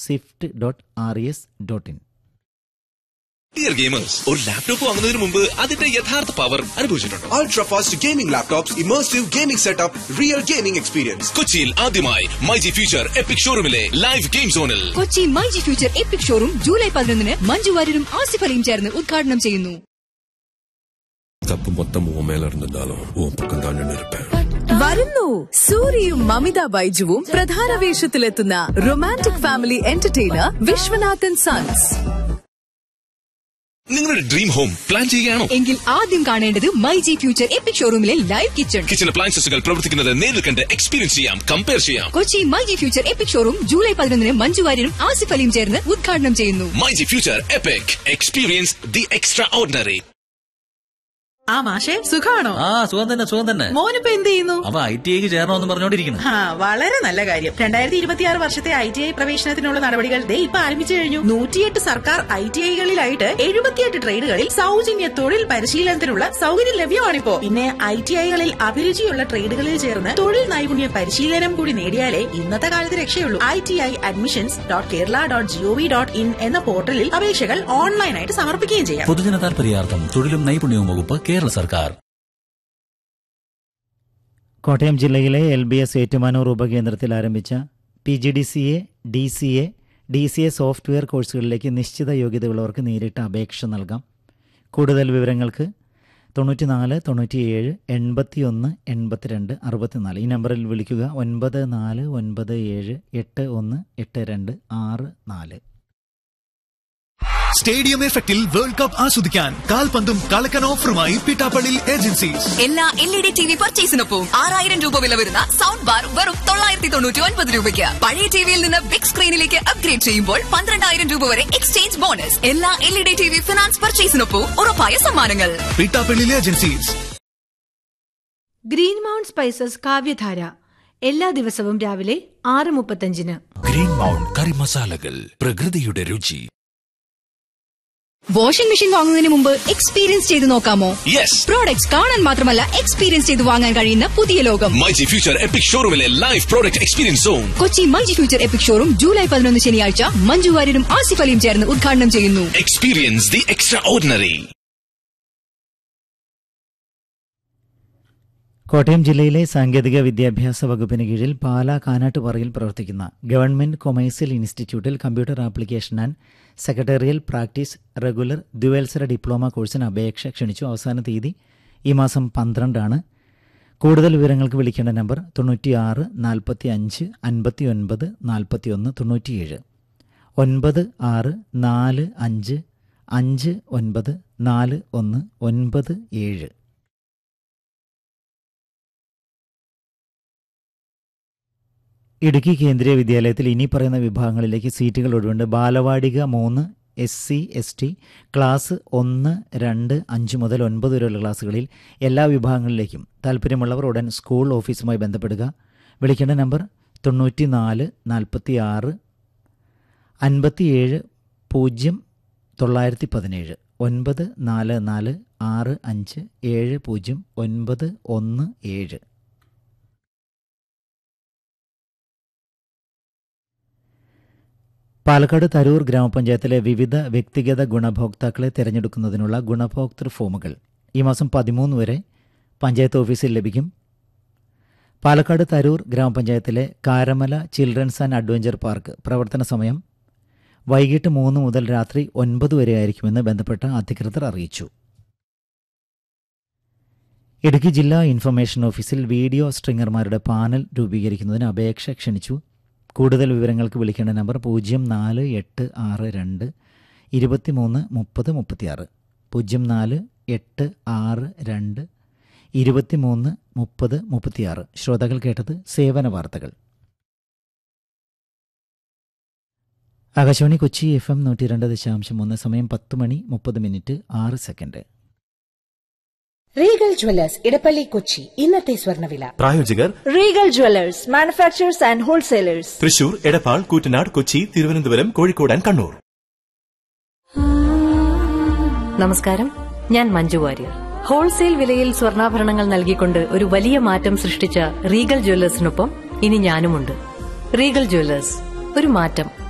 Swift dot R S dot in dear gamers ഒരു laptop വാങ്ങുന്നതിന് മുമ്പ് അതിന്റെ യഥാർത്ഥ പവർ അനുഭവിച്ചിട്ടുണ്ടോ Ultra fast gaming laptops, immersive gaming setup, real gaming experience. കൊച്ചിയിൽ ആദ്യമായി മൈജി ഫ്യൂച്ചർ എപ്പിക് ഷോറൂമിലെ ലൈവ് ഗെയിം സോണിൽ Kochi myG future epic showroom July പതിനൊന്നിന് മഞ്ജു വാര്യരും ആസിഫ് അലിയും ചേർന്ന് ഉദ്ഘാടനം ചെയ്യുന്നു தப்பு மொத்தம் உன் மேல இருந்திருந்தாலும் உன் பக்கம் தான் நின்று இருப்பேன் വരുന്നു സൂര്യയും മമിത ബൈജുവും പ്രധാന വേഷത്തിലെത്തുന്ന romantic family entertainer Viswanathan sons നിങ്ങളുടെ ഡ്രീം ഹോം പ്ലാൻ ചെയ്യുകയാണോ എങ്കിൽ ആദ്യം കാണേണ്ടത് മൈജി ഫ്യൂച്ചർ എപ്പിക് ഷോറൂമിലെ ലൈവ് കിച്ചൺ കിച്ചൺ അപ്ലയൻസസുകൾ പ്രവർത്തിക്കുന്നത് നേരിൽ കണ്ട് എക്സ്പീരിയൻസ് ചെയ്യാം കമ്പയർ ചെയ്യാം Kochi myG future epic showroom July പതിനൊന്നിന് മഞ്ജു വാര്യരും ആസിഫ് അലിയും ചേർന്ന് ഉദ്ഘാടനം ചെയ്യുന്നു myG future epic experience the extraordinary ആ മാഷെ സുഖാണോ ആ സുഖം തന്നെ സുഖം തന്നെ മോനിപ്പോ എന്ത് ചെയ്യുന്നു അവ ഐ ടി ഐക്ക് ചേരണമെന്ന് പറഞ്ഞോണ്ടിരിക്കുന്നു ആ വളരെ നല്ല കാര്യം രണ്ടായിരത്തി ഇരുപത്തിയാറ് വർഷത്തെ ഐ ടി ഐ പ്രവേശനത്തിനുള്ള നടപടികൾ ദേ ഇപ്പൊ ആരംഭിച്ചു കഴിഞ്ഞു നൂറ്റിയെട്ട് സർക്കാർ ഐ ടി ഐകളിലായിട്ട് എഴുപത്തിയെട്ട് ട്രേഡുകളിൽ സൗജന്യ തൊഴിൽ പരിശീലനത്തിനുള്ള സൗകര്യം ലഭ്യമാണിപ്പോ പിന്നെ ഐ ടി ഐകളിൽ അഭിരുചിയുള്ള ട്രേഡുകളിൽ ചേർന്ന് തൊഴിൽ നൈപുണ്യ പരിശീലനം കൂടി നേടിയാലേ ഇന്നത്തെ കാലത്ത് രക്ഷയുള്ളൂ I T I admissions dot Kerala dot gov dot in എന്ന പോർട്ടലിൽ അപേക്ഷകൾ ഓൺലൈനായിട്ട് സമർപ്പിക്കുകയും ചെയ്യാം പൊതുജന താൽപര്യാർത്ഥം തൊഴിലും നൈപുണ്യവും വകുപ്പ് കേരള സർക്കാർ കോട്ടയം ജില്ലയിലെ എൽ ബി എസ് ഏറ്റുമാനൂർ ഉപകേന്ദ്രത്തിൽ ആരംഭിച്ച P G D C A D C A D C A software കോഴ്സുകളിലേക്ക് നിശ്ചിത യോഗ്യതയുള്ളവർക്ക് നേരിട്ട് അപേക്ഷ നൽകാം കൂടുതൽ വിവരങ്ങൾക്ക് തൊണ്ണൂറ്റിനാല് തൊണ്ണൂറ്റിയേഴ് എൺപത്തിയൊന്ന് എൺപത്തിരണ്ട് അറുപത്തിനാല് ഈ നമ്പറിൽ വിളിക്കുക ഒൻപത് നാല് ഒൻപത് ഏഴ് എട്ട് ഒന്ന് എട്ട് രണ്ട് ആറ് നാല് സ്റ്റേഡിയം എഫക്റ്റിൽ വേൾഡ് കപ്പ് ആസ്വദിക്കാൻ കാൽപന്തും കളക്കൻ ഓഫറുമായി പിട്ടാപ്പള്ളിൽ ഏജൻസീസ് എല്ലാ L E D T V പർച്ചേസിനൊപ്പം ആറായിരം രൂപ വില വരുന്ന സൗണ്ട് ബാർ വെറും തൊള്ളായിരത്തി തൊണ്ണൂറ്റി ഒൻപത് രൂപയ്ക്ക് പഴയ ടിവിയിൽ നിന്ന് ബിഗ് സ്ക്രീനിലേക്ക് അപ്ഗ്രേഡ് ചെയ്യുമ്പോൾ പന്ത്രണ്ടായിരം രൂപ വരെ എക്സ്ചേഞ്ച് ബോണസ് എല്ലാ L E D T V finance പർച്ചേസിനൊപ്പം ഉറപ്പായ സമ്മാനങ്ങൾ Pittappillil agencies green mount spices Kavyadhara എല്ലാ ദിവസവും രാവിലെ ആറ് മുപ്പത്തഞ്ചിന് ഗ്രീൻ മൗണ്ട് കറി മസാലകൾ പ്രകൃതിയുടെ രുചി വാഷിംഗ് മെഷീൻ വാങ്ങുന്നതിന് മുമ്പ് എക്സ്പീരിയൻസ് ചെയ്ത് നോക്കാമോ യെസ് പ്രോഡക്ട്സ് കാണാൻ മാത്രമല്ല എക്സ്പീരിയൻസ് ചെയ്ത് വാങ്ങാൻ കഴിയുന്ന പുതിയ ലോകം മൈജി ഫ്യൂച്ചർ എപ്പിക് ഷോറൂമിലെ live product experience zone Kochi myG future epic showroom July പതിനൊന്ന് ശനിയാഴ്ച മഞ്ജു വാര്യരും ആസിഫ് അലിയും ചേർന്ന് ഉദ്ഘാടനം ചെയ്യുന്നു experience the extraordinary Kottayam ജില്ലയിലെ സാങ്കേതിക വിദ്യാഭ്യാസ വകുപ്പിന് കീഴിൽ പാലാ കാനാട്ടുപാറയിൽ പ്രവർത്തിക്കുന്ന ഗവൺമെന്റ് കൊമേഴ്സ്യൽ ഇൻസ്റ്റിറ്റ്യൂട്ടിൽ computer application and secretarial practice regular ദ്വിവത്സര ഡിപ്ലോമ കോഴ്സിന് അപേക്ഷ ക്ഷണിച്ചു അവസാന തീയതി ഈ മാസം പന്ത്രണ്ടാണ് കൂടുതൽ വിവരങ്ങൾക്ക് വിളിക്കേണ്ട നമ്പർ തൊണ്ണൂറ്റിയാറ് നാൽപ്പത്തി അഞ്ച് അൻപത്തി ഒൻപത് നാൽപ്പത്തി ഒന്ന് തൊണ്ണൂറ്റിയേഴ് ഒൻപത് ആറ് നാല് അഞ്ച് അഞ്ച് ഒൻപത് നാല് ഒന്ന് ഒൻപത് ഏഴ് ഇടുക്കി കേന്ദ്രീയ വിദ്യാലയത്തിൽ ഇനി പറയുന്ന വിഭാഗങ്ങളിലേക്ക് സീറ്റുകൾ ഒഴിവുണ്ട് ബാലവാടിക മൂന്ന് S C S T class ഒന്ന് രണ്ട് അഞ്ച് മുതൽ ഒൻപത് വരെയുള്ള ക്ലാസ്സുകളിൽ എല്ലാ വിഭാഗങ്ങളിലേക്കും താല്പര്യമുള്ളവർ ഉടൻ സ്കൂൾ ഓഫീസുമായി ബന്ധപ്പെടുക വിളിക്കേണ്ട നമ്പർ തൊണ്ണൂറ്റി നാല് നാൽപ്പത്തി ആറ് അൻപത്തിയേഴ് പൂജ്യം തൊള്ളായിരത്തി പതിനേഴ് ഒൻപത് നാല് നാല് ആറ് അഞ്ച് ഏഴ് പൂജ്യം ഒൻപത് ഒന്ന് ഏഴ് പാലക്കാട് തരൂർ ഗ്രാമപഞ്ചായത്തിലെ വിവിധ വ്യക്തിഗത ഗുണഭോക്താക്കളെ തിരഞ്ഞെടുക്കുന്നതിനുള്ള ഗുണഭോക്തൃ ഫോമുകൾ ഈ മാസം പതിമൂന്ന് വരെ പഞ്ചായത്ത് ഓഫീസിൽ ലഭിക്കും പാലക്കാട് തരൂർ ഗ്രാമപഞ്ചായത്തിലെ Karamala children's and adventure park പ്രവർത്തന സമയം വൈകിട്ട് മൂന്ന് മുതൽ രാത്രി ഒൻപത് വരെ ആയിരിക്കുമെന്ന് ബന്ധപ്പെട്ട അധികൃതർ അറിയിച്ചു ഇടുക്കി ജില്ലാ ഇൻഫർമേഷൻ ഓഫീസിൽ വീഡിയോ സ്ട്രിങ്ങർമാരുടെ പാനൽ രൂപീകരിക്കുന്നതിന് അപേക്ഷ ക്ഷണിച്ചു കൂടുതൽ വിവരങ്ങൾക്ക് വിളിക്കേണ്ട നമ്പർ പൂജ്യം നാല് എട്ട് ആറ് രണ്ട് ഇരുപത്തിമൂന്ന് മുപ്പത് മുപ്പത്തിയാറ് പൂജ്യം നാല് എട്ട് ആറ് രണ്ട് ഇരുപത്തിമൂന്ന് മുപ്പത് മുപ്പത്തിയാറ് ശ്രോതാക്കൾ കേട്ടത് സേവന വാർത്തകൾ ആകാശവാണി കൊച്ചി എഫ് എം നൂറ്റി രണ്ട് ദശാംശം ഒന്ന് സമയം പത്ത് മണി മുപ്പത് മിനിറ്റ് ആറ് second Regal Jewellers Edappally Kochi ഇന്നത്തെ സ്വർണ്ണവില പ്രായോജകർ Regal Jewellers manufacturers and wholesalers Thrissur Edappal Koottanad Kochi Thiruvananthapuram Kozhikode and Kannur നമസ്കാരം ഞാൻ മഞ്ജു വാര്യർ ഹോൾസെയിൽ വിലയിൽ സ്വർണ്ണാഭരണങ്ങൾ നൽകിക്കൊണ്ട് ഒരു വലിയ മാറ്റം സൃഷ്ടിച്ച റീഗൽ ജ്വല്ലേഴ്സിനൊപ്പം ഇനി ഞാനുമുണ്ട് റീഗൽ ജ്വല്ലേഴ്സ് ഒരു മാറ്റം